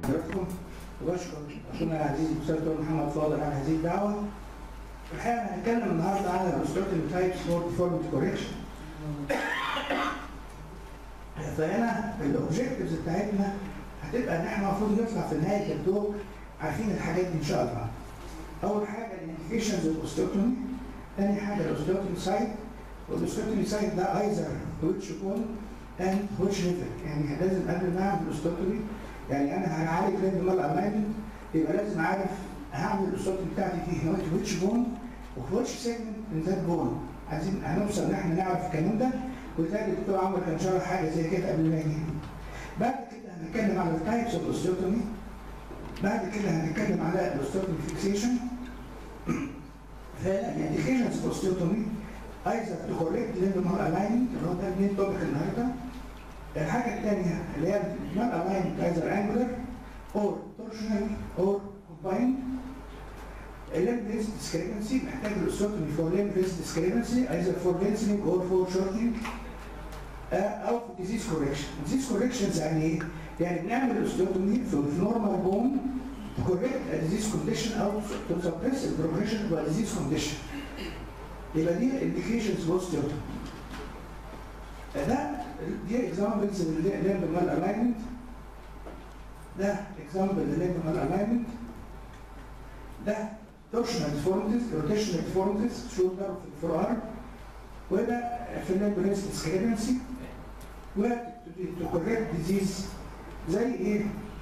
حضراتكم وبشكر اخونا العزيز الاستاذ دكتور محمد فاضل على هذه الدعوه. الحقيقه انا هنتكلم النهارده على الاوستوتيم تايبس فور ديفورميتي كوريكشن. فهنا الاوبجكتيفز بتاعتنا هتبقى ان احنا المفروض نطلع في نهايه الدور عارفين الحاجات دي ان شاء الله. اول حاجه الانديكيشنز الاوستوتومي ثاني حاجه الاوستوتومي سايت والاوستوتومي سايت ده ايزر ويتش كون اند ويتش ليفل يعني لازم قبل ما اعمل الاوستوتومي يعني انا هعالج ريد مال الالاينمنت يبقى لازم اعرف هعمل الاوستوتومي بتاعتي دي هنا ويتش بون وفي ويتش سيجمنت من ذات بون عايزين هنوصل ان احنا نعرف الكلام ده وبالتالي الدكتور عمرو كان شرح حاجه زي كده قبل ما يجي بعد كده هنتكلم على التايبس اوف الاوستوتومي بعد كده هنتكلم على الاوستوتومي فيكسيشن فالانديكيشنز اوف اوستوتومي ايزر تو كوريكت ليمب مال الاينمنت اللي هو ده المين توبيك النهارده الحاجه الثانيه اللي هي مال الاينمنت ايزر انجلر اور تورشنال اور كومبايند الليمب ريست ديسكريبنسي محتاج الاوستوتومي فور ليمب ريست ديسكريبنسي ايزر فور دنسنج اور فور شورتنج او في ديزيز كوريكشن ديزيز كوريكشنز يعني ايه؟ يعني بنعمل الاوستوتومي في نورمال بون to correct a disease condition او to suppress the progression of a disease condition. يبقى دي indications of osteotomy. ده دي examples للليمب مال alignment. ده example للليمب مال alignment. ده torsional deformities, rotational deformities, shoulder في الفرار. وده في الليمب ريست discrepancy. و to correct disease زي ايه؟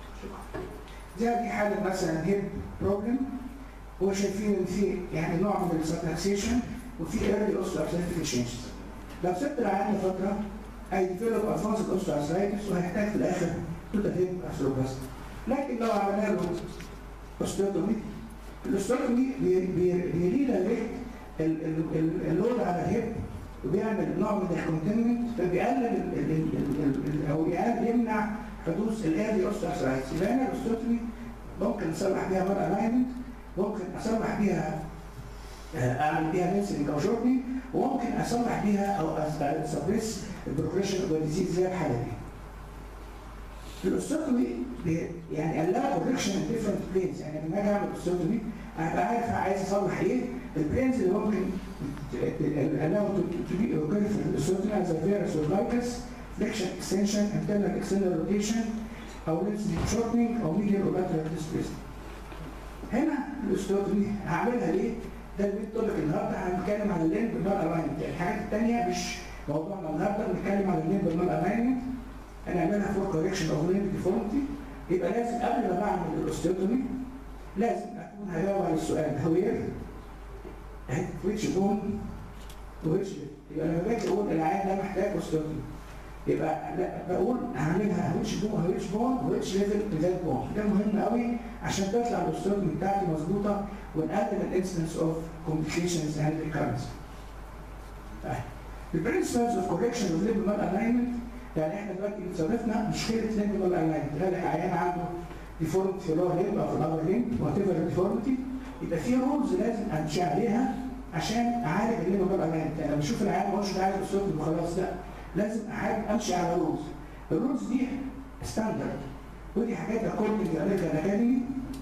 زي دي حاله مثلا هيب بروبلم هو شايفين ان في يعني نوع من السبلاكسيشن وفي ايرلي اوستو ارثرايتيك تشينجز لو سبت العيان فتره هيديفلوب ادفانسد اوستو ارثرايتس وهيحتاج في الاخر توتال هيب ارثروبلاست لكن لو عملنا له اوستوتومي الاوستوتومي بيريليت اللود على الهيب وبيعمل نوع من الكونتينمنت فبيقلل او يمنع حدوث الايرلي اوستوارثرايتس يبقى هنا الاوستوتومي ممكن اصلح بيها مال الاينمنت ممكن اصلح بيها اعمل بيها نسلنج او شورتنج وممكن اصلح بيها او اسبريس البروجريشن اوف ديزيز زي الحاله دي. الاوستوتومي يعني allow correction in different planes يعني لما اجي اعمل اوستوتومي ابقى عارف عايز اصلح ايه البلينز اللي ممكن allow to be occur في الاوستوتومي as a virus or licus flexion extension internal external rotation او lens shortening او medial or lateral displacement. هنا الاستودري هعملها ليه؟ ده الميد توبيك النهارده هنتكلم على اللين بالمال الاينمنت، الحاجات الثانيه مش موضوعنا النهارده بنتكلم على اللين بالمال الاينمنت هنعملها فور كوريكشن اوف لين ديفورمتي يبقى لازم قبل ما بعمل الاوستيوتومي لازم اكون هجاوب على السؤال هوير ويتش بون ويتش يبقى لما باجي اقول العيان ده محتاج اوستيوتومي يبقى لا بقول هعملها ويتش بون ويتش بون ويتش ليفل بذات بون ده مهم قوي عشان تطلع الاوستومي بتاعتي مظبوطه ونقلل الانسنس اوف كومبليكيشنز اند ريكارنس. طيب البرنسبلز اوف كوركشن اوف ليمب مال الاينمنت يعني احنا دلوقتي صادفنا مشكله ليمب مال الاينمنت غالي عيان عنده ديفورمتي في اللور ليمب او في الابر ليمب وات ايفر الديفورمتي يبقى في رولز لازم امشي عليها عشان اعالج الليمب مال الاينمنت يعني لما اشوف العيان ما هوش عايز اوستومي وخلاص لا لازم امشي على رولز الرولز دي ستاندرد ودي حاجات اكوردنج لامريكان اكاديمي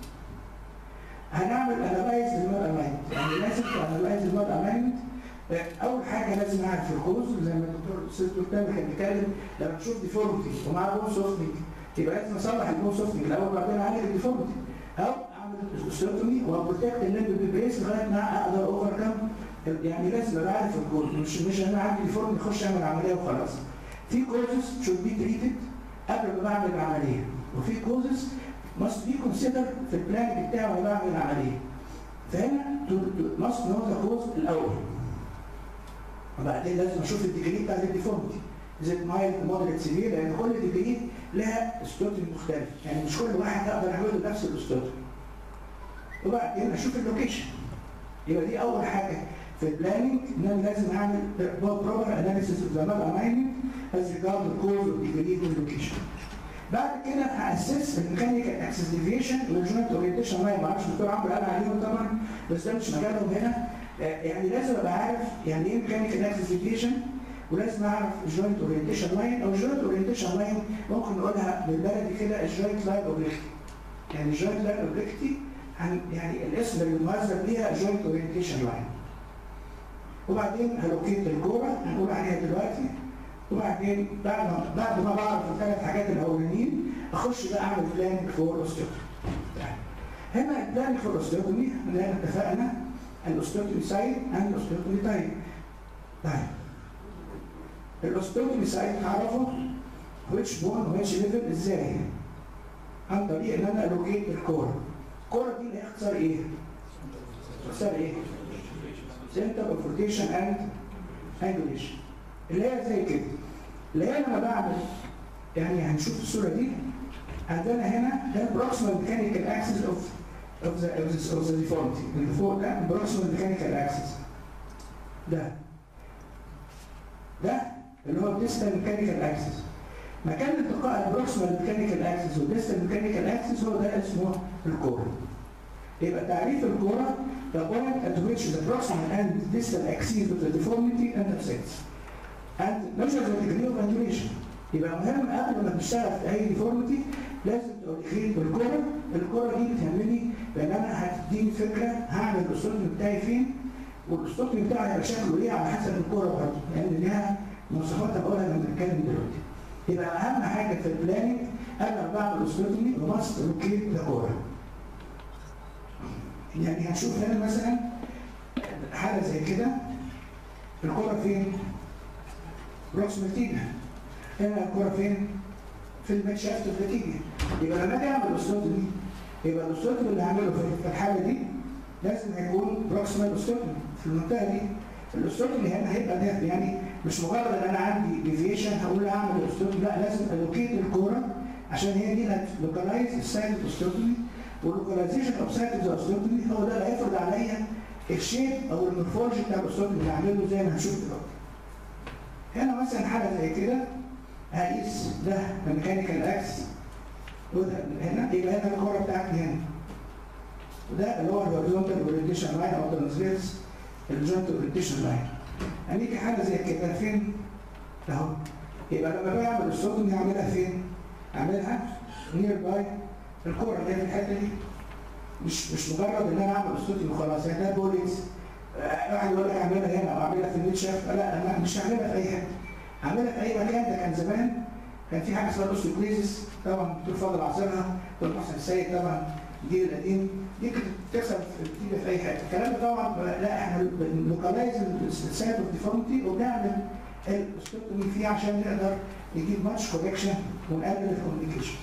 هنعمل انالايز للمال الاينمنت يعني لازم انالايز المال الاينمنت اول حاجه لازم اعرف الكوز زي ما الدكتور استاذ دكتور كان بيتكلم لما تشوف ديفورمتي ومع بون سوفتنج يبقى لازم اصلح البون سوفتنج الاول وبعدين اعالج الديفورمتي او اعمل اوستوتومي وبروتكت الليمب بالبريس لغايه ما اقدر اوفركم يعني لازم ابقى عارف الكود مش مش انا عندي ديفورم اخش اعمل عمليه وخلاص في كوزز should be treated قبل ما بعمل العمليه وفي كوزز must be considered في البلان بتاعي وانا بعمل العمليه فهنا must know the cause الاول وبعدين لازم اشوف الديجري بتاع الديفورمتي اذا مايلد مودريت سيفير لان كل ديجري لها استوتري مختلف يعني مش كل واحد اقدر اعمله نفس الاستوتري وبعدين اشوف اللوكيشن يبقى دي اول حاجه في البلاننج ان انا لازم اعمل بروبر اناليسيس اوف ذا مال الاينمنت از ريجارد الكوز والديجري واللوكيشن بعد كده هاسس الميكانيكال اكسس ديفيشن والجوينت اورينتيشن لاين ما اعرفش الدكتور عمرو قال عليهم طبعا بس ده مش مجالهم هنا يعني لازم ابقى عارف يعني ايه ميكانيكال اكسس ديفيشن ولازم اعرف الجوينت اورينتيشن لاين او الجوينت اورينتيشن لاين ممكن نقولها بالبلدي كده الجوينت لاين اوبليكتي يعني الجوينت لاين اوبليكتي يعني الاسم اللي مهذب ليها جوينت اورينتيشن لاين وبعدين هلوكيت الكوره هنقول عليها دلوقتي وبعدين بعد ما بعد ما بعرف الثلاث حاجات الاولانيين اخش بقى اعمل بلان فور اوستيوتومي هنا البلان فور اوستيوتومي اللي احنا اتفقنا الاوستيوتومي سايد اند الاوستيوتومي تايب طيب الاوستيوتومي سايد نعرفه ويتش بون ويتش ليفل ازاي عن طريق ان انا الوكيت الكوره الكوره دي اللي هي اختصار ايه؟ اختصار ايه؟ سنتر اوف روتيشن اند انجوليشن اللي هي زي كده اللي هي لما بعمل يعني هنشوف الصوره دي عندنا هنا ده البروكسيمال ميكانيكال اكسس اوف اوف ذا اوف ذا ديفورمتي اللي فوق ده البروكسيمال ميكانيكال اكسس ده ده اللي هو الديستال ميكانيكال اكسس مكان التقاء البروكسيمال ميكانيكال اكسس والديستال ميكانيكال اكسس هو ده اسمه الكوره يبقى تعريف الكوره the point at which the proximal and distal axis of the deformity intersects and measure the degree of angulation يبقى مهم قبل ما تشتغل في اي ديفورميتي لازم توريخيت بالكوره الكوره دي بتهمني لان انا هتديني فكره هعمل الاستوديو بتاعي فين والاستوديو بتاعي هيبقى شكله ايه على حسب الكوره برضه لان ليها مواصفات هقولها لما نتكلم دلوقتي يبقى اهم حاجه في البلاننج قبل ما بعمل الاستوديو بمص لوكيت الكوره يعني هنشوف هنا مثلا حاله زي كده الكوره فين؟ بروكسيمال تيجا هنا الكوره فين؟ في الميد شافت اوف تيجا يبقى لما اجي اعمل الاستوديو يبقى الاستوديو اللي هعمله في الحاله دي لازم هيكون بروكسيمال استوديو في المنطقه دي الاستوديو اللي هنا هيبقى ده يعني مش مجرد ان انا عندي ديفيشن هقول اعمل الاستوديو لا لازم الوكيت الكوره عشان هي دي لوكالايز السايد الاستوديو واللوكاليزيشن اوف سايت الاستوديو هو ده اللي هيفرض عليا الشيب او المورفولوجي بتاع الاستوديو اللي هعمله زي ما هنشوف دلوقتي. هنا مثلا حاله زي كده هقيس ده الميكانيكال اكس وده هنا يبقى هنا الكوره بتاعتي هنا وده اللي هو الهوريزونتال اورينتيشن لاين او ترانسفيرس الجوينت اورينتيشن لاين هنيجي حاجه زي كده فين؟ اهو يبقى لما باجي اعمل الاستوديو هعملها فين؟ اعملها نير باي الكوره اللي هي في الحته دي مش مش مجرد ان انا اعمل استوديو وخلاص يعني ده بوليس واحد يقول لك اعملها هنا او اعملها في النيت شاف لا انا مش هعملها في اي حته هعملها في اي مكان ده كان زمان كان في حاجه اسمها الاوستيوكليزيس طبعا دكتور فاضل عاصرها دكتور محسن السيد طبعا الجيل القديم دي كانت بتحصل بتيجي في اي حته الكلام ده طبعا لا احنا بنلوكالايز السايت اوف ديفورمتي وبنعمل الاستوديو فيه عشان نقدر نجيب ماتش كوريكشن ونقلل الكوميونيكيشن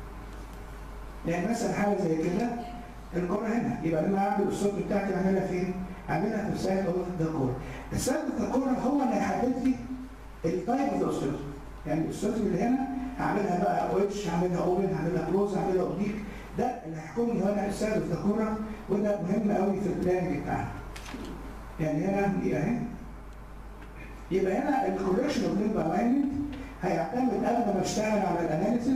يعني مثلا حاله زي كده الكوره هنا يبقى لما اعمل الصوت بتاعتي اعملها فين؟ اعملها في السايد اوف ذا كوره. السايد اوف ذا كوره هو اللي هيحدد لي التايب اوف ذا استوديو. يعني الاستوديو اللي هنا هعملها بقى ويتش هعملها اوبن هعملها كلوز هعملها اوبليك ده اللي هيحكم لي هنا السايد اوف ذا كوره وده مهم قوي في البلاننج بتاعنا. يعني هنا دي اهي يبقى هنا الكوريكشن اوف ليمب الاينمنت هيعتمد قبل ما اشتغل على الاناليسيس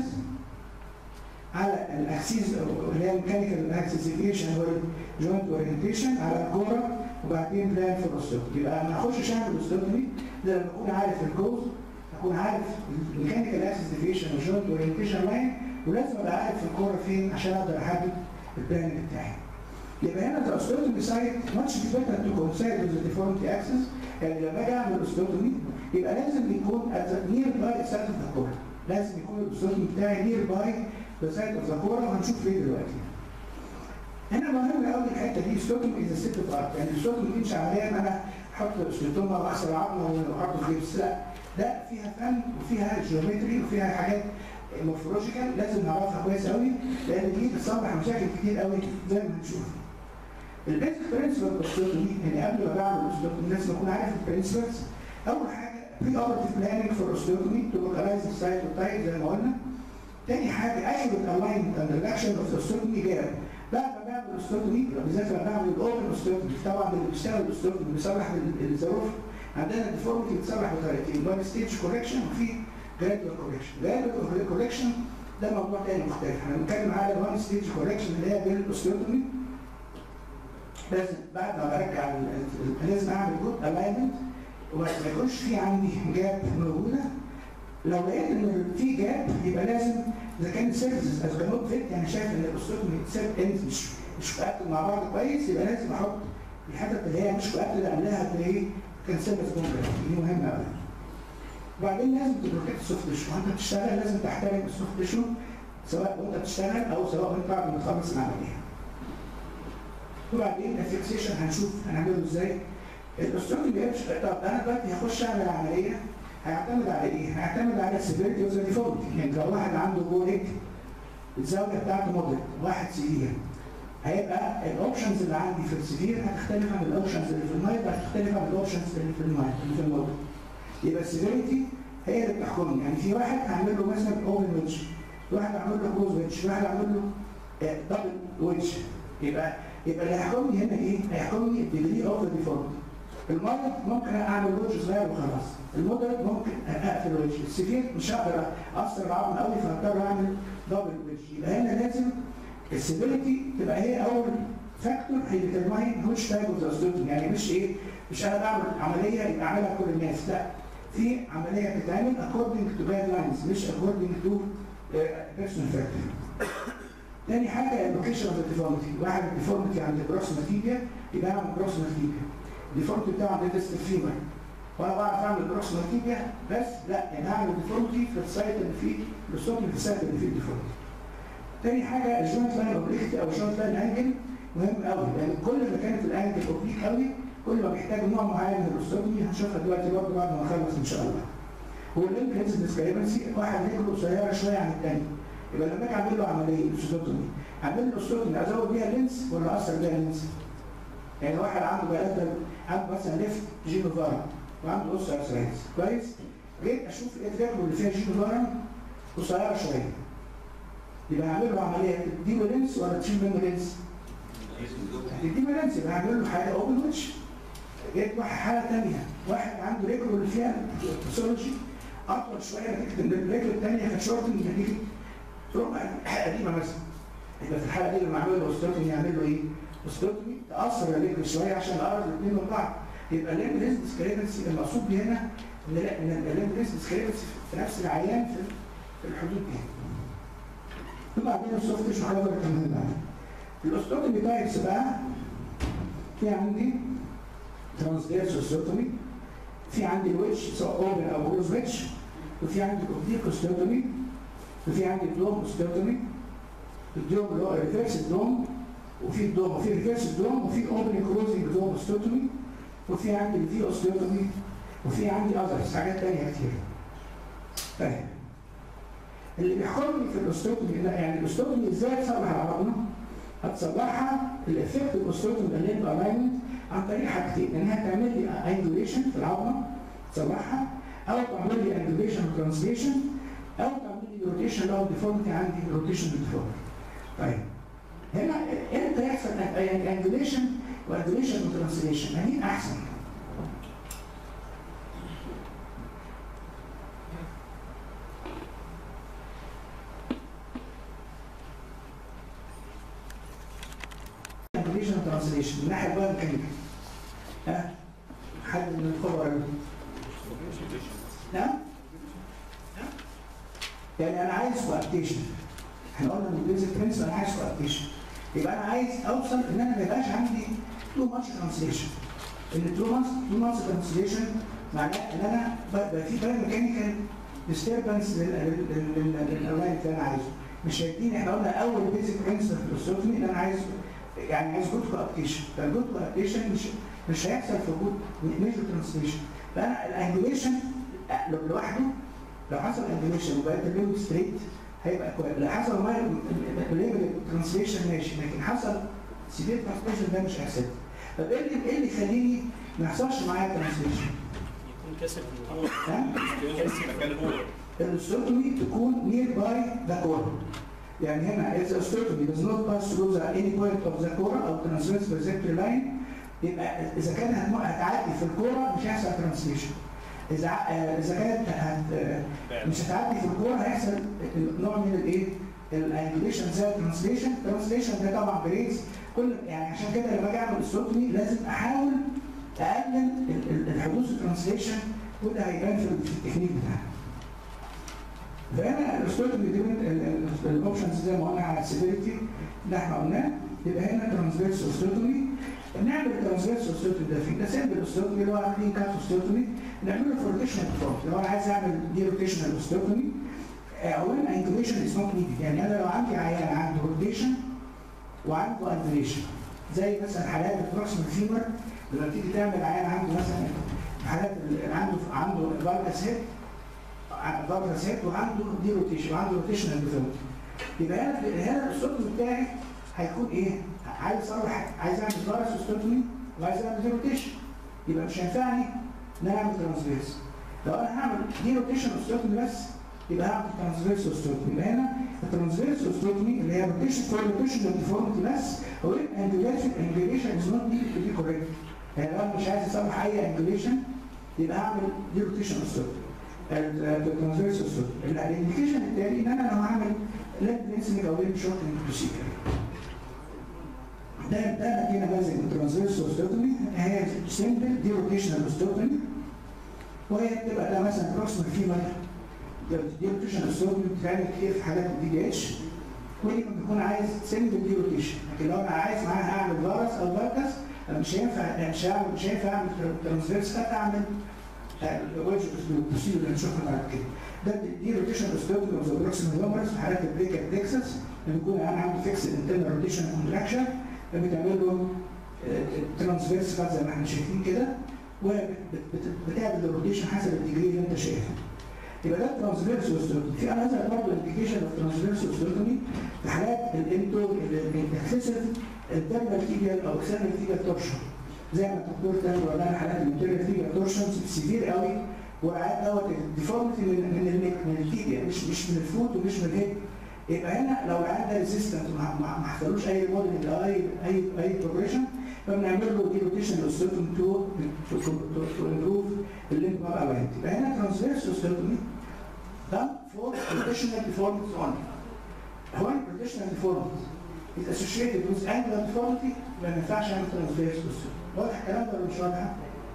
على الاكسيس اللي هي الميكانيكال اكسسيفيشن والجوينت اورينتيشن على الكوره وبعدين بلان في الاستوديو يبقى ما اخشش اعمل الاستوديو ده لما اكون عارف الجوز اكون عارف الميكانيكال اكسسيفيشن والجوينت اورينتيشن لاين ولازم ابقى عارف الكوره فين عشان اقدر احدد البلان بتاعي يبقى هنا the osteotomy site much better to coincide with the deformity axis يعني لما اجي اعمل osteotomy يبقى لازم يكون at the near by side of the core لازم يكون الاوستوتومي بتاعي near by the side of the core وهنشوف ليه دلوقتي هنا مهم قوي الحته دي osteotomy is a set of art يعني الاوستوتومي دي مش عمليه ان انا احط اوستوتوما واكسر عظمه واحط جبس لا ده فيها فن وفيها جيومتري وفيها حاجات مورفولوجيكال لازم نعرفها كويس قوي لان دي بتصلح مشاكل كتير قوي زي ما هنشوف. البيزك برنسبل اوستوتومي يعني قبل ما بعمل اوستوتومي لازم اكون عارف البرنسبلز اول حاجه بري اوبرتيف بلاننج فور اوستوتومي تو لوكالايز السايت والتايب زي ما قلنا. تاني حاجه ايوه الالاينمنت اند ريدكشن اوف اوستوتومي جاب بعد ما بعمل اوستوتومي بالذات لما بعمل الاوبن اوستوتومي طبعا اللي بيشتغل الاوستوتومي بيصلح الظروف عندنا الديفورميتي بتصلح بطريقتين وان ستيج كوركشن وفي جرادوال كوركشن جرادوال كوركشن ده موضوع تاني مختلف احنا بنتكلم على الوان ستيج كوركشن اللي هي بالاوستيوتومي لازم بعد ما برجع لازم اعمل جود الاينمنت وما يكونش في عندي جاب موجوده لو لقيت ان في جاب يبقى لازم اذا كان السيرفيسز از كانوت فيت يعني شايف ان الاوستوتومي سيرف اند مش مش مقابل مع بعض كويس يبقى لازم احط الحتت اللي هي مش مقابله اللي قبلها اللي هي كان سيرفيس بومبر دي مهمه قوي وبعدين لازم تبروتكت السوفت تيشو وانت بتشتغل لازم تحترم السوفت تيشو سواء وانت بتشتغل او سواء وانت بعد ما تخلص العمليه وبعدين الفيكسيشن هنشوف هنعمله ازاي الاستروتومي بيمشي طب انا دلوقتي هخش اعمل عمليه هيعتمد على ايه؟ هيعتمد على السيفيرتي اوف ذا ديفولت يعني لو واحد عنده بوليك الزاويه بتاعته مودريت واحد سيفير هيبقى الاوبشنز اللي عندي في السيفير هتختلف عن الاوبشنز اللي في المايل هتختلف عن الاوبشنز اللي في المايل اللي في المودريت يبقى السيفيرتي هي اللي بتحكمني يعني في واحد هعمل له مثلا اوبن ويتش واحد هعمل له كلوز ويتش واحد هعمل له دبل ويتش يبقى يبقى اللي هيحكمني هنا ايه؟ هيحكمني الديجري اوف ذا ديفولت المرض ممكن اعمل وجه صغير وخلاص المودريت ممكن اقفل وجه السفير مش هقدر اثر العظم قوي فهضطر اعمل دبل وجه يبقى هنا لازم السيفيريتي تبقى هي اول فاكتور هيديترماين وش تايب اوف ذا يعني مش ايه مش انا بعمل عمليه يبقى اعملها كل الناس لا في عمليه بتتعمل according to guidelines مش according to uh, personal factor تاني حاجه اللوكيشن اوف الديفورميتي واحد الديفورميتي عند البروكسيمال تيبيا يبقى اعمل بروكسيمال تيبيا الديفورميتي بتاعه عند ديست الفيمر وانا بعرف اعمل بروكسيمال تيبيا بس لا يعني هعمل الديفورميتي في السايت اللي فيه الصوت في السايت اللي فيه الديفورميتي تاني حاجه الجوينت لاين اوبليكتي او الجوينت لاين انجل مهم قوي لان كل ما كانت الانجل اوبليك قوي كل ما بيحتاج نوع معين من الاستوتومي هنشوفها دلوقتي برضه بعد ما نخلص ان شاء الله هو اللينك لينز ديسكريبنسي واحد رجله قصيره شويه عن الثاني يبقى لما اجي اعمل له عمليه استوتومي اعمل له استوتومي ازود بيها لينس ولا اقصر بيها لينس؟ يعني واحد عنده بقى عنده مثلا ليفت جينو فارم وعنده اوس ارثرايتس كويس؟ جيت اشوف لقيت رجله اللي فيها جينو فارم قصيره شويه يبقى هعمل له عمليه تديله لينس ولا تشيل منه لينس؟ هتديله لينس يبقى هعمل له حاجه اوبن ويتش جيت واحد حاله ثانيه واحد عنده رجله اللي فيها باثولوجي اطول شويه نتيجه ان الرجل الثانيه كانت شورت نتيجه تروح قديمه مثلا يبقى في الحاله دي لما اعمل له اوستوتومي يعمل له ايه؟ اوستوتومي تاثر الرجل شويه عشان اقرب الاثنين من بعض يبقى الليمب ليز ديسكريبنسي المقصود بيه هنا ان ان الليمب ليز ديسكريبنسي في نفس العيان في في الحدود دي. وبعدين السوفت تيشو حاجه بقى كمان بقى. الاوستوتومي تايبس بقى في عندي ترانسفيرس اوستوتومي في عندي الويتش سواء اوبن او كلوز ويتش وفي عندي اوبليك اوستوتومي وفي عندي دوم اوستوتومي الدوم اللي هو ريفيرس دوم وفي الدوم وفي ريفيرس دوم وفي اوبن كلوزنج دوم اوستوتومي وفي عندي الفي اوستوتومي وفي عندي اذرز حاجات ثانيه كتير. طيب اللي بيحكمني في الاوستوتومي يعني الاوستوتومي ازاي تصلح العظمه؟ هتصلحها الافكت الاوستوتومي اللي انت الاينمنت عن طريق حاجتين انها تعمل لي انجوليشن في العظمه تصلحها او تعمل لي انجوليشن وترانسليشن او تعمل لي روتيشن لو الديفورمتي عندي روتيشن بالديفورمتي. طيب هنا امتى يحصل انجوليشن وانجوليشن وترانسليشن؟ مين احسن؟ انجوليشن وترانسليشن من الناحيه بقى الميكانيكال ها؟ حد من الخبراء نعم؟ يعني انا عايز كوابتيشن احنا قلنا من البيزك برنس انا عايز كوابتيشن يبقى انا عايز اوصل ان انا ما يبقاش عندي تو ماتش ترانسليشن ان تو ماتش تو ماتش ترانسليشن معناه ان انا بقى في بقى ميكانيكال ديستربنس للاولاين اللي انا عايزه مش هيديني احنا قلنا اول بيزك برنس في الاستروتومي ان انا عايز يعني عايز جود كوابتيشن فالجود كوابتيشن مش مش هيحصل في وجود ميجر ترانسليشن فانا الانجوليشن لوحده لو حصل انجوليشن وبقت الليمب ستريت هيبقى كويس لو حصل ليمب ترانسليشن ماشي لكن حصل سيفير ترانسليشن ده مش هيحصل طب ايه اللي ايه اللي يخليني ما يحصلش معايا ترانسليشن؟ يكون كاسر الكور ها؟ كاسر مكان الكور الاستروتومي تكون near by the core يعني هنا if the osteotomy does not pass through the any point of the core او transverse trajectory line يبقى اذا كان هتم- هتعدي في الكوره مش هيحصل ترانسليشن اذا ع- آه، اذا كانت هت آه، مش هتعدي في الكوره هيحصل نوع من الايه؟ الانجليشن زي الترانسليشن الترانسليشن ده طبعا بريز كل يعني عشان كده لما اجي اعمل استروتومي لازم احاول اقلل ال- ال- الحدوث الترانسليشن وده هيبان في في التكنيك بتاعنا فهنا الاستودنت الاوبشنز زي ما قلنا على السيفيريتي اللي احنا قلناه يبقى هنا ترانسفيرس اوستوتومي نعمل الترانسفيرس اوستوتومي ده فين؟ ده سيمبل اوستوتومي اللي هو كلين كات اوستوتومي نعمله في روتيشنال فورم لو انا عايز اعمل دي روتيشنال اوستوتومي اولا انكوبيشن از نوت نيدد يعني انا لو عندي عيان عنده روتيشن وعنده انفليشن زي مثلا حالات البروكسيمال فيمر لما تيجي تعمل عيان عنده مثلا حالات اللي عنده عنده فالكاس هيد فالكاس هيد وعنده دي روتيشن وعنده روتيشن اندوفيلم يبقى هنا هنا الاستوتومي بتاعي هيكون ايه؟ عايز اصلح عايز اعمل فارس اوستوتومي وعايز اعمل دي روتيشن يبقى مش هينفعني ان انا اعمل ترانسفيرس لو انا هعمل دي روتيشن اوستوتومي بس يبقى هعمل ترانسفيرس اوستوتومي يبقى هنا الترانسفيرس اوستوتومي اللي هي روتيشن فور روتيشن ديفورمتي بس هو انجوليشن انجوليشن از نوت نيد تو بي كوريكت يعني لو أنا مش عايز اصلح اي انجوليشن يبقى هعمل دي روتيشن اوستوتومي الترانسفيرس اوستوتومي الانديكيشن التاني ان انا لو هعمل ليد لينسنج او ليد شورتنج بروسيجر ده ده مدينه بازل الترانسفيرس اوستوتومي هي سيمبل دي روتيشنال اوستوتومي وهي بتبقى ده مثلا بروكسيمال فيمر دي روتيشن اوستوتومي بتتعمل كتير في حالات الدي دي اتش ولما بيكون عايز سيمبل دي روتيشن لكن لو انا عايز معاها اعمل فارس او فاركس مش هينفع مش هعمل مش هينفع اعمل ترانسفيرس كات اعمل الوجه بروسيجر اللي هنشوفها بعد كده ده دي روتيشن اوستوتومي اوف ذا بروكسيمال هيومرس في حالات البريك تكساس لما يكون انا عندي فيكس انترنال روتيشن كونتراكشن بتعمل له ترانسفيرس كات زي ما احنا شايفين كده وبتعمل الروتيشن حسب الديجري اللي انت شايفه يبقى ده ترانسفيرس اوستوتومي في انذر برضه انديكيشن اوف ترانسفيرس اوستوتومي في حالات الانتو الاكسسيف الدرمال تيبيال او اكسنال تيبيال تورشن زي ما الدكتور كان بيقول لنا حالات الماتيريال تيبيال تورشن سيفير قوي والعيان دوت الديفورمتي من من النك من التيبيا مش مش من الفوت ومش من الهيد يبقى هنا لو العيان ده ريزيستنت ما حصلوش اي موديل او اي اي اي بروجريشن فبنعمل له دي روتيشن اوستوتومي تو تو امبروف الليمب بقى اوانت يبقى هنا ترانسفيرس اوستوتومي done for rotational deformities only. When rotational deformity is associated with angular deformity ما ينفعش اعمل ترانسفيرس اوستوتومي. واضح الكلام ده ولا مش واضح؟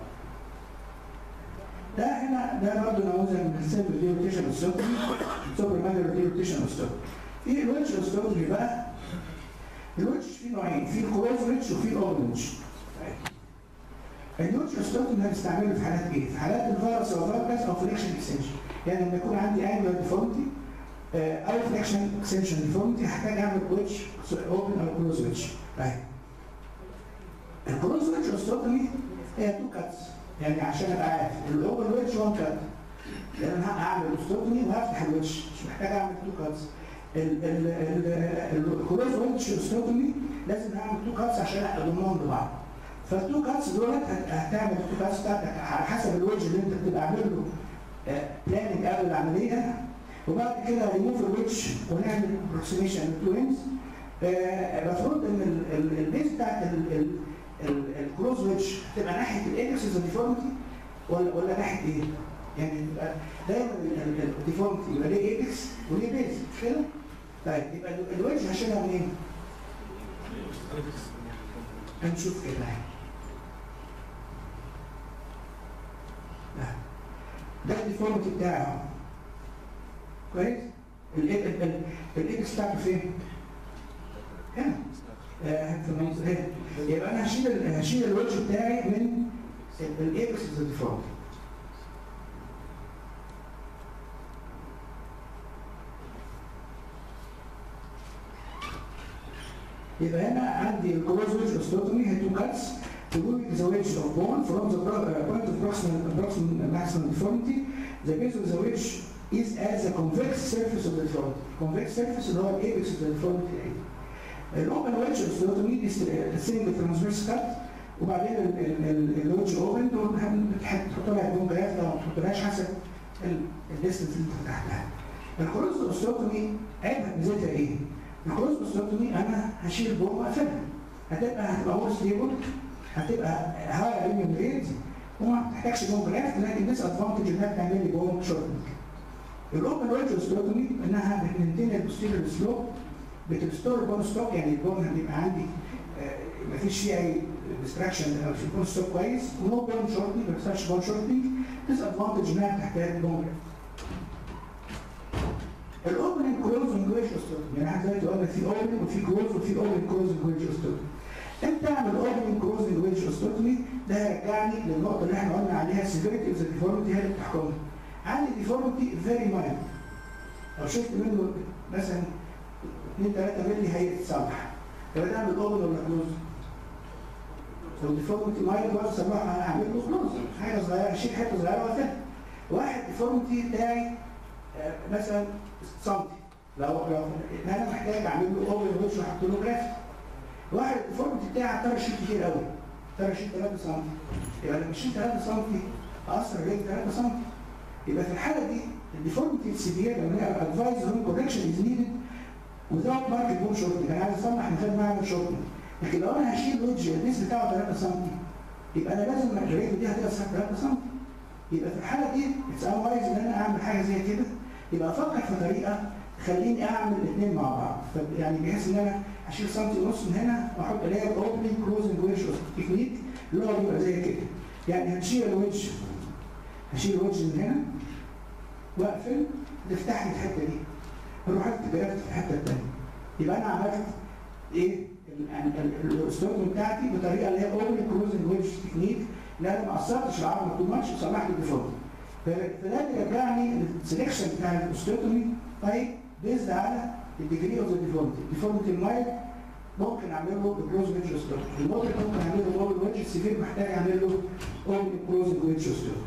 ده هنا ده برضه نموذج من السيمبل دي روتيشن اوستوتومي سوبر مانجر دي روتيشن اوستوتومي. في الويتش اوستوتومي بقى الويتش فيه نوعين في الكلوز ويتش وفي الاوبن ويتش. الويتش اوستوتومي هنستعمله في حالات ايه؟ في حالات الفيروس او فيروس او فليكشن اكستنشن. يعني لما يكون عندي انجلر ديفورمتي او فليكشن اكستنشن ديفورمتي هحتاج اعمل ويتش اوبن او كلوز ويتش. اهي. الكلوز ويتش اوستوتومي هي تو كاتس يعني عشان ابقى عارف الاوبن ويتش 1 كات لان انا هعمل اوستوتومي وهفتح الويتش مش محتاج اعمل تو كاتس الكلوز ويتش اوستوتومي لازم اعمل تو كاتس عشان اضمهم لبعض فالتو كاتس دولت هتعمل التو كاتس بتاعتك على حسب الويدج اللي انت بتبقى عامل له بلاننج قبل العمليه وبعد كده ريموف الويتش ونعمل ابروكسيميشن للتوينز المفروض ان البيز بتاعت الكلوز ويتش تبقى ناحيه الاكسس ديفورمتي ولا ولا ناحيه ايه؟ يعني يبقى دايما الديفورمتي يبقى ليه ايبكس وليه بيز مش كده؟ طيب يبقى الويتش هشيلها منين؟ هنشوف كده ده الديفورمتي بتاعه كويس الاكس بتاعته فين هنا آه في المنظر هنا يبقى انا هشيل هشيل الوجه بتاعي من الاكس الديفورمتي يبقى هنا عندي الكلوز ويدج اوستوتومي هي تو كاتس to remove the wedge of bone from the uh, point of proximal, proximal maximum deformity. The base of the wedge is as a convex surface of the deformity. Convex surface اللي هو الايبكس of the deformity. الاوبن ويدج اوستوتومي دي سنجل ترانسفيرس كات وبعدين الويدج اوبن بتحط لها بون جراف لو ما تحطلهاش حسب الديستنس اللي انت فتحتها. الكروز اوستوتومي عيبها ميزتها ايه؟ الكروز اوستوتومي انا هشيل بون واقفلها. هتبقى هتبقى مور ستيبل هتبقى هاي ريميوم ريت وما بتحتاجش بون جراف لكن ديس ادفانتج انها بتعمل لي بون شورتنج. الاوبن ويدج اوستوتومي انها بتمنتين البوستيريور سلوب بتستور البون ستوك يعني البون هيبقى عندي ما فيش فيه اي ديستراكشن او في البون ستوك كويس ونو بون شورتنج ما بيحصلش بون شورتنج ديس ادفانتج انها بتحتاج بون جراف. الاوبننج كلوزنج ويج اوستوتومي يعني احنا دلوقتي قلنا في اوبننج وفي كلوز وفي اوبننج كلوزنج ويج اوستوتومي انت تعمل اوبننج كلوزنج ويج اوستوتومي ده هيرجعني للنقطه اللي احنا قلنا عليها السيفيريتي اوف ذا ديفورميتي هي اللي بتحكمها عندي ديفورميتي فيري مايلد لو شفت منه مثلا 2 3 مللي هيتصلح يبقى تعمل اوبن ولا كلوز؟ لو ديفورميتي مايلد واحد صباح هعمل له كلوز حاجه صغيره اشيل حته صغيره واقفلها واحد ديفورميتي بتاعي آه، مثلا سنتي لو لو انا محتاج اعمل له اوبن وش واحط له جرافيك واحد الديفورميتي بتاعي اضطر اشيل كتير قوي اضطر اشيل 3 سم يبقى لما اشيل 3 سم اقصر رجلي 3 سم يبقى في الحاله دي الديفورميتي السيفير لما هي ادفايز هون كوركشن از نيدد without market bone shortening انا عايز اصلح من غير ما اعمل شورتنج لكن لو انا هشيل ويدج البيس بتاعه 3 سم يبقى انا لازم الرجل دي هتبقى 3 سم يبقى في الحاله دي اتس وايز ان انا اعمل حاجه زي كده يبقى افكر في طريقه تخليني اعمل الاثنين مع بعض ف- يعني بحيث ان انا اشيل سنتي ونص من هنا واحط اللي هي الاوبننج كلوزنج ويدج تكنيك اللي هو بيبقى زي كده يعني هنشيل الويدج هشيل الويدج من هنا واقفل تفتح لي الحته دي اروح اكتب جرافت في الحته الثانيه يبقى انا عملت ايه ال- يعني ال- الاستخدام بتاعتي بطريقه اللي هي اوبن كلوزنج ويدج تكنيك ان انا ما قصرتش العظمه تو ماتش وصلحت الديفولت فده بيرجعني للسلكشن بتاع الاستوتومي طيب بيزد على الديجري اوف ذا ديفولت الديفولت المايل ممكن اعمل له كلوز ويدج اوستوتومي المودريت ممكن اعمل له اوبن ويدج السيفير محتاج اعمل له اوبن كلوزنج ويدج اوستوتومي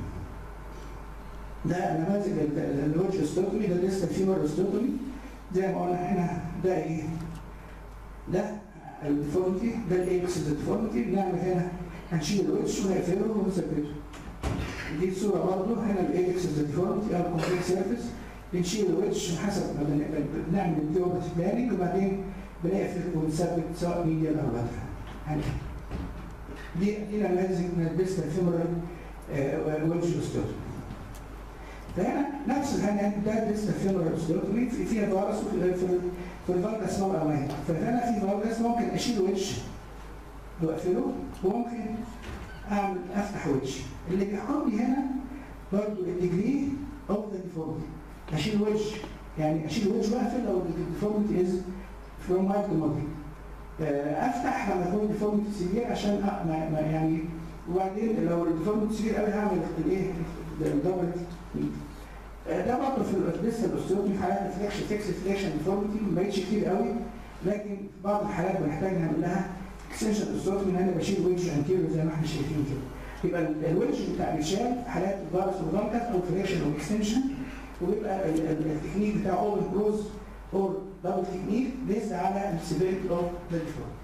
ده نماذج الوجه اوستوتومي ده لسه فيمر اوستوتومي زي ما قلنا هنا ده ايه؟ ده الديفورميتي ده الاكس الديفورميتي بنعمل هنا هنشيل الوجه ونقفله ونثبته دي الصوره برضه هنا الاكس الديفورميتي او الكومبليت سيرفيس بنشيل الوجه حسب ما بن- بنعمل الديوبت بلاننج وبعدين بنقفل ونثبت سواء ميديال او لاترال يعني دي دي نماذج من البيست فيمورال وجه اوستوتومي فهنا نفس الحاجه ده لسه فيمورال اوستيوتومي في- فيها فيروس وفي في في الفالجاس نوع امان فهنا في فالجاس ممكن اشيل وش واقفله وممكن اعمل افتح وش اللي بيحكم لي هنا برضه الديجري اوف ذا ديفورميتي اشيل وش يعني اشيل وش واقفل لو الديفورميتي از فروم مايلد تو مودريت افتح لما يكون الديفورميتي سيفير عشان أ- ما ما يعني وبعدين لو الديفورميتي سيفير قوي هعمل الايه الدبل ده برضه في لسه الاستيوتومي في حالات الفليكشن فيكس فليكشن ديفورميتي ما بقتش كتير قوي لكن في بعض الحالات بنحتاج نعمل لها اكستنشن الاستيوتومي ان انا بشيل ويدج انتيريور زي ما احنا شايفين كده يبقى ال- الويدج بتاع بيتشال في حالات الفيروس والفانكس او فليكشن او اكستنشن وبيبقى ال- ال- التكنيك بتاع اوبن كلوز اور دبل تكنيك بيز على السيفيريتي اوف ذا ديفورميتي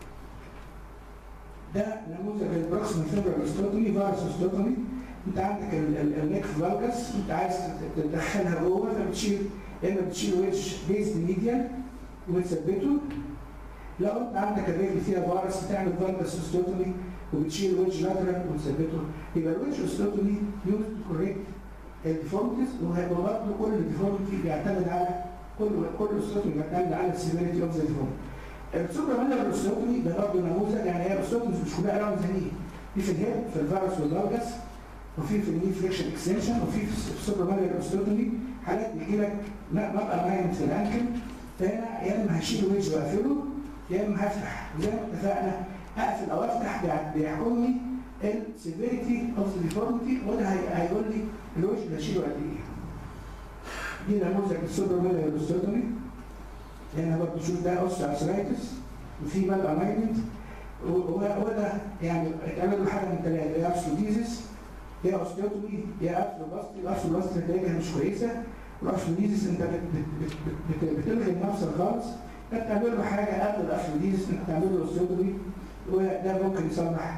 ده نموذج البروكسيمال فيبرال اوستوتومي فيروس اوستوتومي انت عندك ال- ال- النيك فالجس انت عايز تدخلها جوه فبتشيل يا اما بتشيل ويدج بيز ميديال وتثبته لو انت عندك الرجل فيها فيروس بتعمل فالجس اوستوتومي وبتشيل ويدج لاترال وتثبته يبقى الويدج اوستوتومي يوز تو كوريكت الديفورمتيز وبرضه كل ديفورمتي بيعتمد على كل كل اوستوتومي بيعتمد على السيفيريتي اوف ذا ديفورمتي السوبر مانر الاستوتومي ده برضه نموذج يعني هي الاستوتومي مش كلها راوند زي دي في الهيب في الفيروس والفالجس وفي في الني فليكشن اكستنشن وفي في السوبر مانر اوستوتومي حالات بيجي لك مبقى مايند في الانكل فهنا يا اما هشيل ويدج واقفله يا اما هفتح وزي ما اتفقنا اقفل او افتح بيع- بيحكمني السيفيريتي اوف ذا ديفورميتي وده هي- هيقول لي الويدج اللي هشيله قد ايه دي نموذج السوبر مانر اوستوتومي هنا برضه شوف ده اوس ارثرايتس وفي مال الاينمنت وده يعني اتعمل له حاجه من ثلاثه يا ارثروديزيس يا اوستيوتومي يا ارثروباستي الارثروباستي نتائجها مش كويسه والارثروديزيس انت بت- بت- بت- بت- بتلغي المفصل خالص انت بتعمل له حاجه قبل الارثروديزيس انت بتعمل له اوستيوتومي وده ممكن يصلح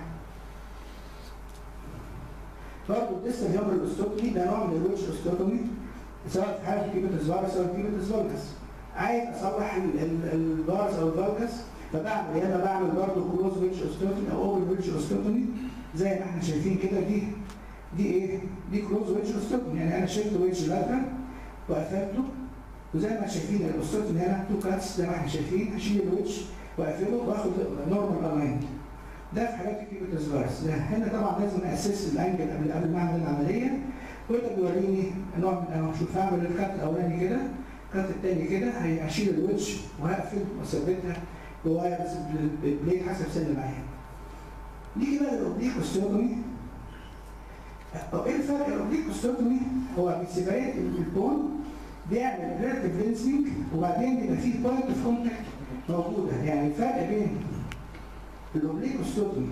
برضه لسه اليوم الاوستيوتومي ده نوع من الويتش اوستيوتومي سواء في حاله كيبه الزوار سواء كيبه الزولكس عايز اصلح ال- ال- البارز او الفالكس فبعمل يا اما بعمل برضه كلوز ويتش اوستوتومي او اوبن ويتش اوستوتومي زي ما احنا شايفين كده دي دي ايه؟ دي كلوز ويتش اوستوتومي يعني انا شلت ويتش لاترال وقفلته وزي ما شايفين الاوستوتومي هنا تو كاتس زي ما احنا شايفين هشيل الويتش واقفله واخد نورمال الاينمنت ده في حالات الكيبوتس فايروس ده هنا طبعا لازم اسس الانجل قبل قبل ما اعمل العمليه وده بيوريني نوع من انواع شوف هعمل الخط الاولاني كده الكات التاني كده هشيل الويتش وهقفل واثبتها جوايا بس بالبليد حسب سن معايا نيجي بقى للاوبليك اوستيوتومي طب ايه الفرق الاوبليك اوستيوتومي هو بيسيبريت البون بيعمل ريلاتيف رينسنج وبعدين بيبقى فيه بوينت اوف كونتاكت موجوده يعني الفرق بين الاوبليك اوستيوتومي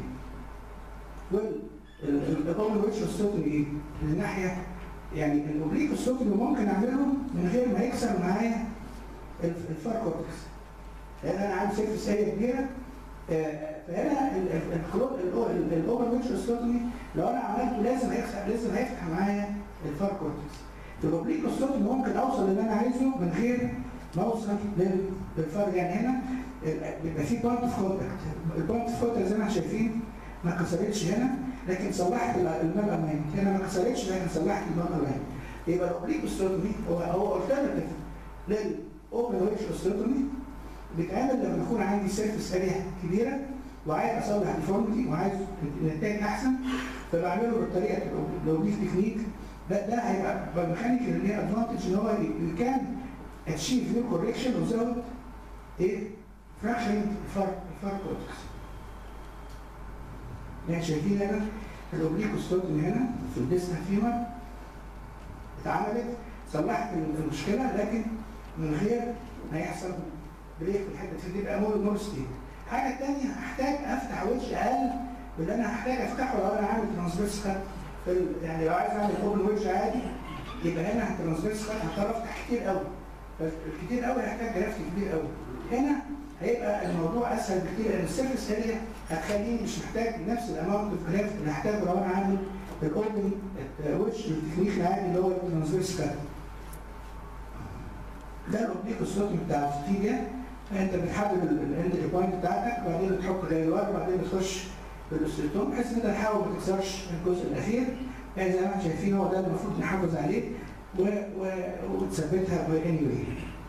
والاوبن ويتش اوستيوتومي ايه؟ من ناحيه يعني الاوبليك اوستيوتومي ممكن اعمله من غير ما يكسر معايا الف- الفار كورتكس لان انا عندي سيرفس اريا كبيره آه، فهنا ال- ال- الكلو- ال- الاوبن ويتش اوستيوتومي لو انا عملته لازم هيفتح لازم هيفتح معايا الفار كورتكس في الاوبليك اوستيوتومي ممكن اوصل اللي انا عايزه من غير ما اوصل لل- للفار يعني هنا ال- بيبقى في بوينت اوف كونتاكت البوينت اوف كونتاكت زي ما احنا شايفين ما كسرتش هنا لكن صلحت ال- المال امان هنا ما كسرتش لكن صلحت المال امان يبقى الاوبليك اوستيوتومي هو هو الترناتيف للاوبن ويتش اوستيوتومي بيتعمل لما يكون عندي سيرفس اريا كبيره وعايز اصلح ديفورمتي وعايز نتائج احسن فبعمله بالطريقه الاوبليك تكنيك ده ده هيبقى بالميكانيكال اللي هي ادفانتج ان هو كان اتشيف نيو كوريكشن وزود ايه فراكشن الفار الفار كورتكس يعني شايفين هنا الاوبليك اوستوتومي هنا في الديستا فيمر اتعملت صلحت المشكله لكن من غير ما يحصل بريك في الحته دي تبقى مور مور ستيت حاجه ثانيه هحتاج افتح ويدج اقل من اللي انا هحتاج افتحه لو انا عامل ترانسفيرس خط في ال- يعني لو عايز اعمل اوبن ويدج عادي يبقى هنا الترانسفيرس خط هضطر افتح كتير قوي فالكتير قوي هيحتاج جرافت كبير قوي هنا هيبقى الموضوع اسهل بكتير لان السيرفس اريا هتخليني مش محتاج نفس الاماونت اوف جرافت اللي هحتاجه لو انا عامل الاوبن ويدج بالتكنيك العادي اللي هو الترانسفيرس كات ده الاوبليك الصوتي بتاع الفيديا انت بتحدد الاند بوينت بتاعتك وبعدين بتحط جدول وبعدين بتخش في الاستيتوم بحيث ان انت تحاول ما تكسرش الجزء الاخير يعني زي ما احنا شايفين هو ده اللي المفروض نحافظ عليه و... و... وتثبتها اني واي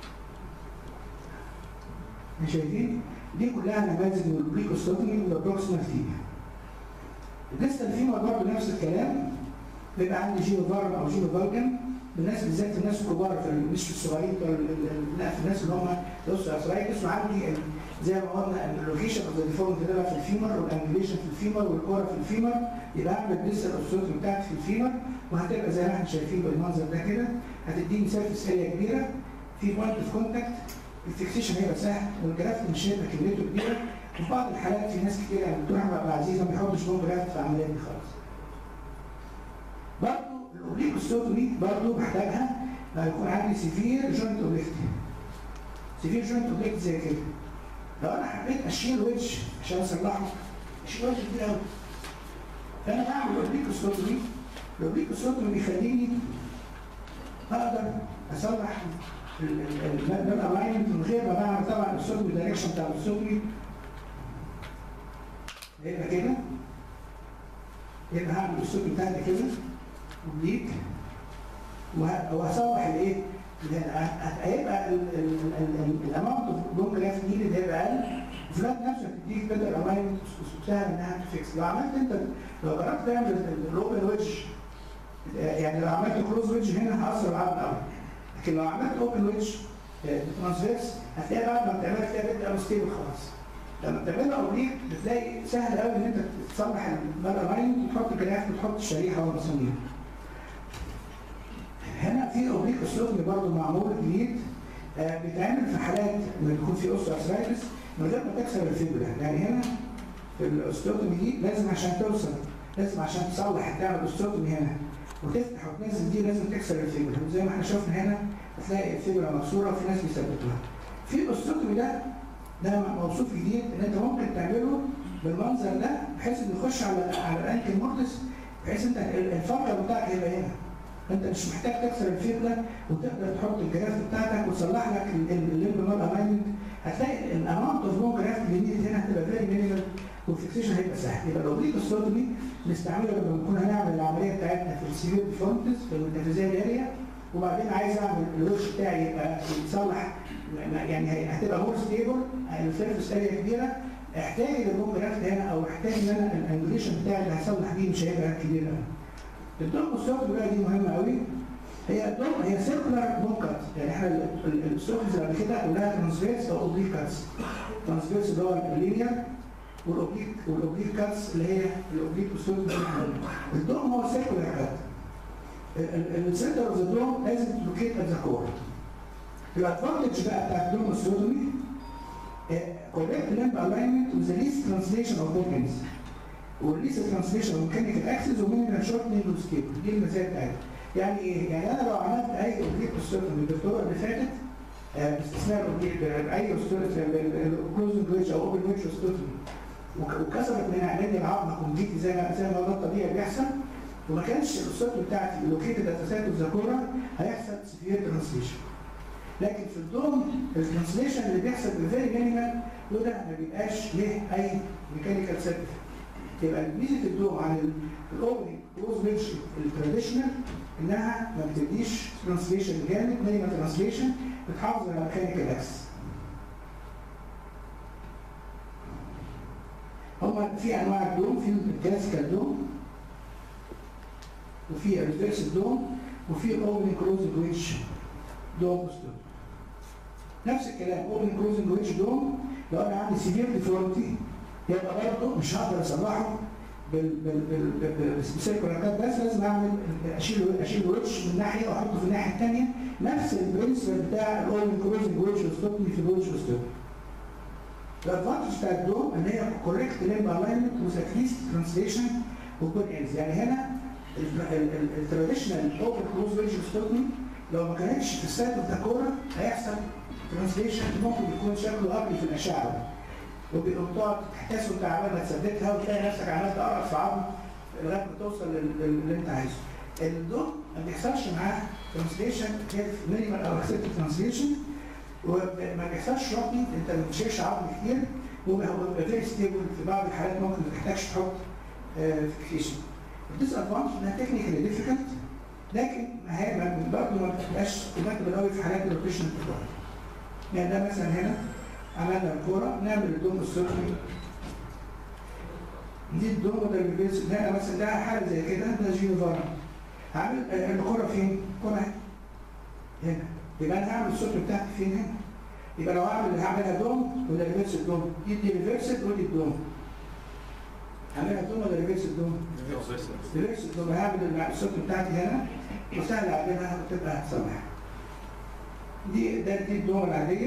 شايفين دي كلها نماذج من البريكوستومي والبروكسيمال فيما لسه الفيما برضه نفس الكلام بيبقى عندي جينو فارم او جينو فالجن بالناس بالذات الناس الكبار في ال- مش في الصغيرين بتوع ال- ال- لا في الناس اللي هم لسه ارثرايتس وعندي ال- زي ما قلنا اللوكيشن اوف ذا ديفورمتي ده في الفيمر والانجليشن في الفيمر والكوره في الفيمر يبقى اعمل لسه الاوستوتومي بتاعتي في الفيمر وهتبقى زي ما احنا شايفين بالمنظر ده كده هتديني سيرفيس اريا كبيره في بوينت اوف كونتاكت الفيكسيشن هيبقى سهل والجرافت مش هيبقى كميته كبيره وفي بعض الحالات في ناس كتير يعني الدكتور احمد عبد العزيز ما بيحطش بون جرافت في العمليه دي خالص. برضه الاوبليكوستومي برضه بحتاجها لما يكون عندي سيفير جوينت اوبليكت سيفير جوينت اوبليكت زي كده لو انا حبيت اشيل ويدج عشان اصلحه اشيل ويدج كبير قوي فانا بعمل الاوبليكوستومي الاوبليكوستومي بيخليني اقدر اصلح الالاينمنت من غير ما بعمل طبعا السوتومي دايركشن بتاع السوتومي هيبقى كده يبقى هعمل السوتومي بتاعتي كده اوبليك وه- وهصلح الايه؟ ال- ه- هيبقى الاماونت اوف بون جراف نيدد هيبقى اقل وفي الوقت نفسه هتديك بيتر الاينمنت سهل انها تفكس لو عملت انت لو جربت تعمل الاوبن ويدج يعني لو عملت كلوز ويدج هنا هأثر العظم قوي لكن لو عملت اوبن ويدج ترانسفيرس هتلاقي بعد ما بتعملها تلاقي بيبقى ستيبل خلاص لما بتعملها اوبليك بتلاقي سهل قوي ان انت تصلح المال الاينمنت وتحط جراف وتحط الشريحه والمسامير هنا في اوبليك اسلوبي برضه معمول جديد آه، بيتعمل في حالات لما يكون في اوستو ارثرايتس من غير ما تكسر الفيبولا يعني هنا في الاوستوتومي دي لازم عشان توصل لازم عشان تصلح تعمل اوستوتومي هنا وتفتح وتنزل دي لازم تكسر الفيبولا وزي ما احنا شفنا هنا هتلاقي الفيبولا مكسوره وفي ناس بيثبتوها في الاوستوتومي ده ده موصوف جديد ان انت ممكن تعمله بالمنظر ده بحيث انه يخش على على الانكل مورتس بحيث انت الفقره بتاعك هيبقى هنا انت مش محتاج تكسر الفيبلا وتقدر تحط الجراف بتاعتك وتصلح لك الليمب مال الاينمنت هتلاقي الاماونت اوف بون جراف اللي نيجي هنا هتبقى فيري مينيمال والفيكسيشن هيبقى سهل يبقى الاوبليك ستوتومي نستعمله لما نكون هنعمل العمليه بتاعتنا في السيفير ديفورمتس في الميتافيزيال اريا وبعدين عايز اعمل الوش بتاعي يبقى يتصلح يعني هتبقى مور ستيبل السيرفس اريا كبيره احتاج البون جراف هنا او احتاج ان انا الانجليشن بتاعي اللي هصلح بيه مش هيبقى كبير قوي الدوم الصوت بقى دي مهمه قوي هي دوم هي سيركولار دوم كات يعني احنا الستوكيز اللي قبل كده كلها ترانسفيرس او اوبليك كاتس ترانسفيرس اللي هو اللينير والاوبليك والاوبليك كاتس اللي هي الاوبليك ستوكيز الدوم هو سيركولار كات السنتر اوف ذا دوم لازم تلوكيت ات ذا كور الادفانتج بقى بتاع الدوم ستوكيز correct limb alignment with the least translation of movements والليست ترانسليشن وميكانيكال اكسس ومينيمال شورتنج وسكيب دي المزايا بتاعتها يعني ايه؟ يعني انا لو عملت اي اوبجيكت ستورت من الدكتوره اللي فاتت آه، باستثناء الاوبجيكت اي ستورت كلوزنج ويتش او اوبن ويتش ستورت وكسرت من مني العظمه كومبليتلي زي ما زي ما ده الطبيعي بيحصل وما كانش الستورت بتاعتي لوكيتد ات سايت اوف ذا كورا هيحصل سيفير ترانسليشن لكن في الدوم الترانسليشن اللي بيحصل بفيري مينيمال وده ما بيبقاش ليه اي ميكانيكال سيرفيس يبقى ميزه الدوم عن الاوبننج كلوز ويتش التراديشنال انها ما بتديش ترانسليشن جامد مينيمال ترانسليشن بتحافظ على ميكانيكال اكسس هما في انواع الدوم في الكلاسيكال دوم وفي الريفرس دوم وفي الاوبننج كلوزنج ويتش دوم وستوم نفس الكلام اوبن كلوزنج ويتش دوم لو انا عندي سيفير ديفورمتي يبقى برضه مش هقدر اصلحه بال بال بال بال- بالسيركولار بس لازم اعمل اشيل اشيل الويتش من ناحيه واحطه في الناحيه الثانيه نفس البرنسبل بتاع الاوبن كلوزنج ويتش وستوبني في الويتش وستوبني الادفانتج بتاع الدوم ان هي كوريكت ليمب الاينمنت وذ اتليست ترانسليشن وكود اندز يعني هنا التراديشنال اوبن كلوز ويتش وستوبني لو ما كانتش في السايت اوف ذا كوره هيحصل ترانسليشن ممكن يكون شكله ابلي في الاشعه وبتقعد تحتاس وانت عمال ما تثبتها وتلاقي نفسك عمال تقرب في عظم لغايه ما توصل لل- لل- اللي انت عايزه. الدوم ما بيحصلش معاه ترانسليشن مينيمال او اكسبت ترانسليشن وما بيحصلش شوكينج انت ما بتشيلش عظم كتير وبيبقى فيري ستيبل في بعض الحالات ممكن ما تحتاجش تحط فيكسيشن. الديس ادفانتج انها تكنيكالي ديفيكالت لكن ما هي ما- برضه ما بتبقاش كومباتبل قوي في حالات الروتيشن يعني ده مثلا هنا عملنا الكوره نعمل الدوم السفلي دي الدوم وده الريفيرس ده مثلا ده حاجه زي كده ده جينوفارا هعمل آه، الكوره فين؟ الكوره هنا هنا يبقى انا هعمل السفلي بتاعتي فين هنا؟ يبقى لو هعمل هعملها دوم وده ريفيرس الدوم دي دي ريفيرس ودي الدوم هعملها دوم ولا ريفيرس الدوم؟ ريفيرس الدوم هعمل السفلي بتاعتي هنا وسهل اعملها وتبقى سماح دي ده دي الدوم العاديه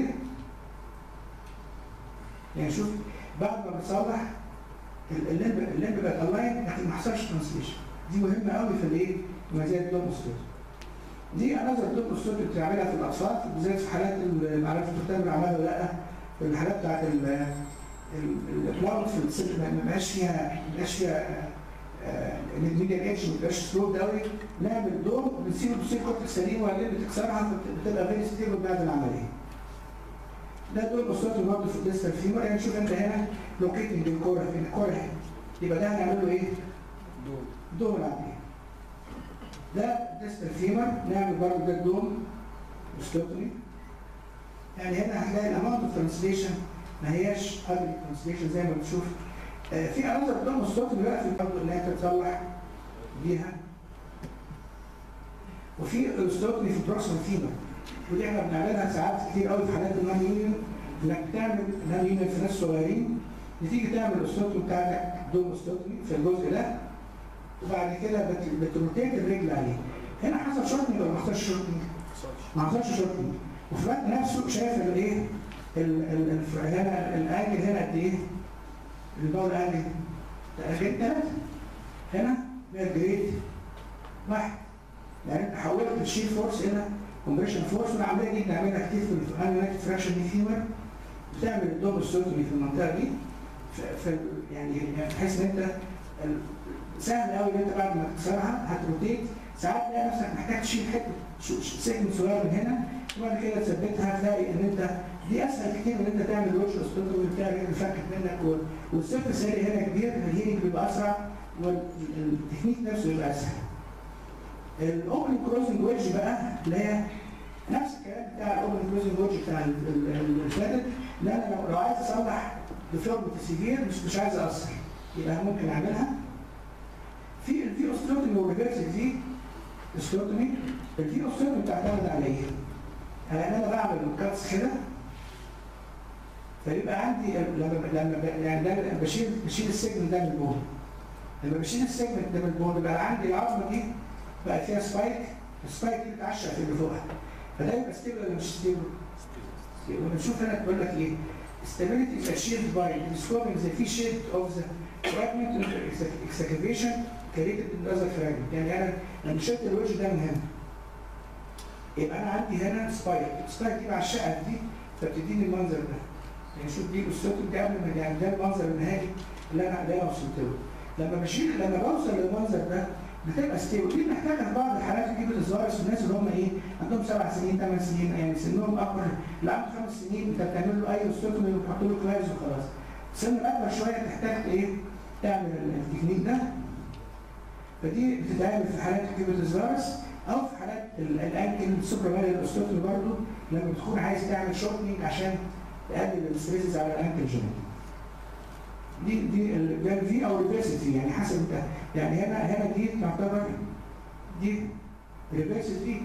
يعني شوف بعد ما بتصلح ال- الليمب الليمب بقت الاين لكن ما حصلش ترانسليشن دي مهمه قوي في الايه؟ في مزايا الدوم ستوري دي انظر الدوم ستوري بتعملها في الاطفال بالذات في حالات ال- ما اعرفش انتوا بتعملوا عملها ولا لا في الحالات بتاعت ال- ال- البلاوت في الست ما ما بقاش فيها ما بقاش فيها الميديا ايدج ما بتبقاش سلو قوي نعمل دوم بنسيب البسيط كورتكس سليم وبعدين بتكسرها بتبقى فيري ستيبل بعد العمليه ده دول بصوت برضه في الديستال فيمر يعني شوف انت هنا لوكيتنج الكوره في الكوره هنا يبقى ده هنعمل له ايه؟ دوم العمليه ده ديستال فيمر نعمل برضه ده الدوم ستوتري يعني هنا هتلاقي الاماونت اوف ترانسليشن ما هياش ابل ترانسليشن زي ما بتشوف آه، في انظر دوم ستوتري بقى في برضه ان هي تتصلح بيها وفي ستوتري في بروكسيمال فيمر ودي احنا بنعملها ساعات كتير قوي في حالات النون يونيون انك بتعمل النون يونيون في ناس صغيرين بتيجي تعمل الاستوتومي بتاعتك دوم استوتومي في الجزء ده وبعد كده بت- بتروتيت الرجل عليه هنا حصل شورتنج ولا ما حصلش شورتنج؟ ما حصلش شورتنج وفي الوقت نفسه شايف الايه؟ ال- ال- الف- هنا الانجل هنا قد ايه؟ الباول انجل تقريبا ثلاثة هنا ده جريد واحد يعني انت حولت الشيل فورس الى كومبريشن فورس والعمليه دي بنعملها كتير في الانيونيتد فراكشن دي فيمر بتعمل الدوم السوتومي في المنطقه دي ف- ف- يعني بحيث ان انت ال- سهل قوي ان انت بعد ما تكسرها هتروتيت ساعات تلاقي نفسك محتاج تشيل حته سيجمنت صغير من هنا وبعد كده تثبتها تلاقي ان انت دي اسهل كتير من ان انت تعمل وش استوتومي بتاع اللي فكت منك و- والسيرفس سالي هنا كبير الهيلينج بيبقى اسرع والتكنيك نفسه يبقى اسهل. الاوبن كروزنج ويدج بقى اللي هي نفس الكلام بتاع الاوبن كروزنج ويدج بتاع ال- ال- ال- اللي فاتت لا انا لو, لو عايز اصلح ديفورمتي سيفير مش مش عايز اقصر يبقى ممكن اعملها في في اوستروتومي وريفرس في اوستروتومي الفي اوستومي بتعتمد على ايه؟ على ان انا بعمل الكاتس كده فيبقى عندي لما لما ب- يعني ده بشيل بشيل السجن ده من البون لما بشيل السجن ده من البون يبقى عندي العظمه دي بقى فيها سبايك السبايك دي بتعشق في اللي فوقها فده يبقى ستيبل ولا مش ستيبل؟ ونشوف هنا تقول لك ايه stability is achieved by describing the V shape of the fragment of the excavation created in the other fragment يعني انا لما شلت الوجه ده من هنا يبقى انا عندي هنا سبايك السبايك دي بعشقها دي فبتديني المنظر ده يعني شوف دي الصوت ده قبل ما يعني ده المنظر النهائي اللي انا اللي انا وصلت له لما بشيل لما بوصل للمنظر ده بتبقى ستيبل دي محتاجه في بعض الحالات تجيب الازايرس الناس اللي هم ايه عندهم سبع سنين ثمان سنين يعني سنهم اكبر اللي عنده خمس سنين انت بتعمل له اي استوتومي وتحط له كلايز وخلاص السن الاكبر شويه تحتاج ايه تعمل التكنيك ده فدي بتتعمل في حالات تجيب الازايرس او في حالات ال- الانكل السوبر مالي الاستوتومي برضه لما بتكون عايز تعمل شورتنج عشان تقلل الستريسز على الانكل جوينت دي دي ال- ده الفي او الريفرسيتي يعني حسب انت يعني هنا هنا دي تعتبر دي ريفرسيتي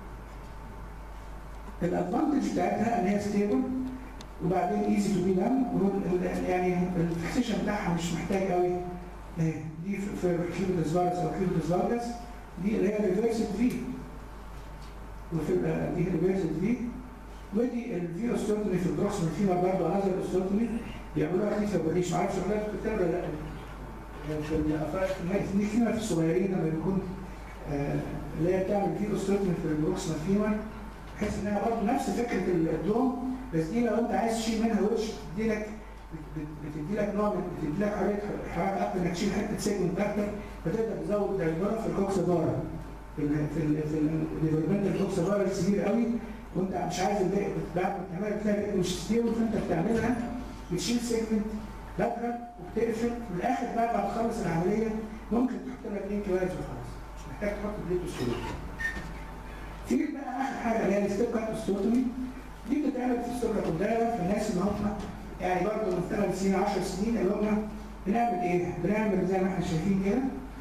الادفانتج بتاعتها ان هي ستيبل وبعدين ايزي تو بي دان يعني الفيكسيشن بتاعها مش محتاج قوي اهي دي في- في كيوبيتس فارس او كيوبيتس فارجس دي اللي هي ريفرسد في وفي ال- دي ريفرسد في ودي الفي اوستوتومي في البروكسيمال فيما برضه انذر اوستوتومي بيعملوها في فبريش معرفش شغلات كتير ولا لا يعني في الافراد في فيما في الصغيرين لما بيكون آه، اللي هي بتعمل في اوستوتومي في البروكسيمال فيما بحيث انها برضه نفس فكره الدوم بس دي لو انت عايز تشيل منها وش بتدي لك بتدي لك نوع من- بتدي لك حريه حركه اكتر انك تشيل حته سيجمنت اكتر فتقدر تزود درجه في الكوكس بارا في ال في ال في الديفلوبمنت الكوكس بارا الكبير قوي وانت مش عايز الباقي بعد ما تعملها تلاقي الباقي مش ستيبل فانت بتعملها بتشيل سيجمنت لاترال وبتقفل في الاخر بعد ما تخلص العمليه ممكن تحط لك لينك وايز وخلاص مش محتاج تحط بليت وسكوت في بقى اخر حاجه اللي هي الستيب كات اوستوتومي دي بتتعمل في السوبر كوندايرا في الناس اللي هم يعني برضه من 8 سنين 10 سنين اللي هم بنعمل ايه؟ بنعمل زي ما احنا شايفين كده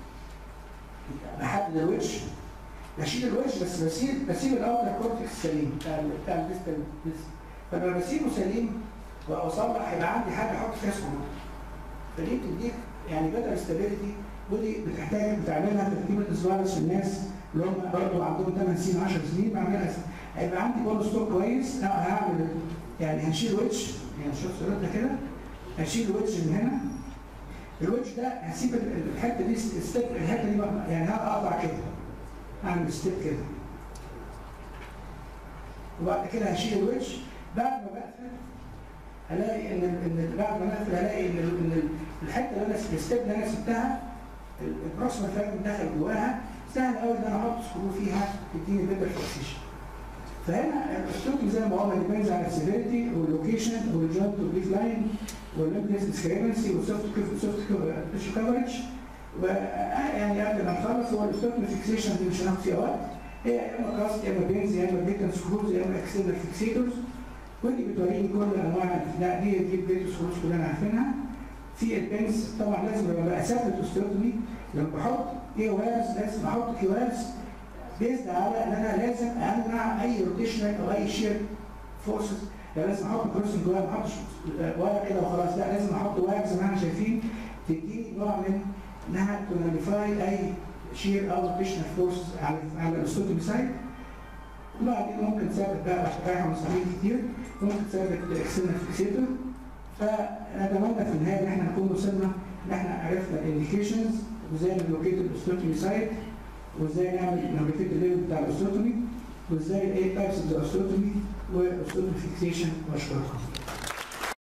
بحدد الوش بشيل الوش بس بسيب بسيب الاوتر كورتكس سليم بتاع ال- بتاع الديستال ديست فلما بسيبه سليم واصلح يبقى عندي حاجه احط فيها سكون فدي بتديك يعني بدل استابيليتي ودي بتحتاج بتعملها في تركيب الاسفارس الناس اللي هم برضه عندهم 8 سنين 10 سنين بعملها س- هيبقى عندي بول ستوك كويس لا هعمل يعني هشيل ويتش يعني شوف صورتها كده هشيل ويتش من هنا الويتش ده هسيب ال- الحته دي ستيب الحته دي بقى- يعني هقطع كده اعمل ستيب كده وبعد كده هشيل الويتش بعد ما بقفل هلاقي ان ان بعد ما اقفل هلاقي ان ال- ان ال- الحته اللي انا الستيب اللي انا سبتها البروكسيمال فراجمنت دخل جواها سهل قوي ان انا احط سكرو فيها تديني بيتر فيكسيشن فهنا الاسلوب زي ما قلنا ديبينز على السيفيريتي واللوكيشن والجوينت والبيف لاين والامبلس ديسكريبنسي والسوفت سوفت تيشو كفرج ويعني قبل ما نخلص هو الاسلوب فيكسيشن دي مش هناخد فيها وقت هي يا اما كاست يا اما بينز يا اما بيتن سكروز يا اما اكسترنال فيكسيتورز ودي بتوريني كل انواع لا دي دي البيتو سكروز كلنا عارفينها في البنز طبعا لازم لما بقى اثبت اوستيوتومي لما بحط اي ويرز لازم احط كي ويرز بيزد على ان انا لازم امنع اي روتيشنال او اي شير فورسز يعني لازم احط كروسنج جوه ما احطش ورق كده وخلاص لا لازم احط ورق زي ما احنا شايفين تديني نوع من انها تناليفاي اي شير او روتيشنال فورس على على الاستوتومي سايت وبعدين ممكن تثبت بقى رايحه مصاريف كتير ممكن تثبت اكسترنال فيكسيتور فنتمنى في النهايه ان احنا نكون وصلنا ان احنا عرفنا الانديكيشنز وازاي نلوكيت الاستوتومي سايت وازاي نعمل نلوكيت الليفل بتاع الاستوتومي وازاي الايه تايبس اوف الاستوتومي والاستوتومي فيكسيشن واشكركم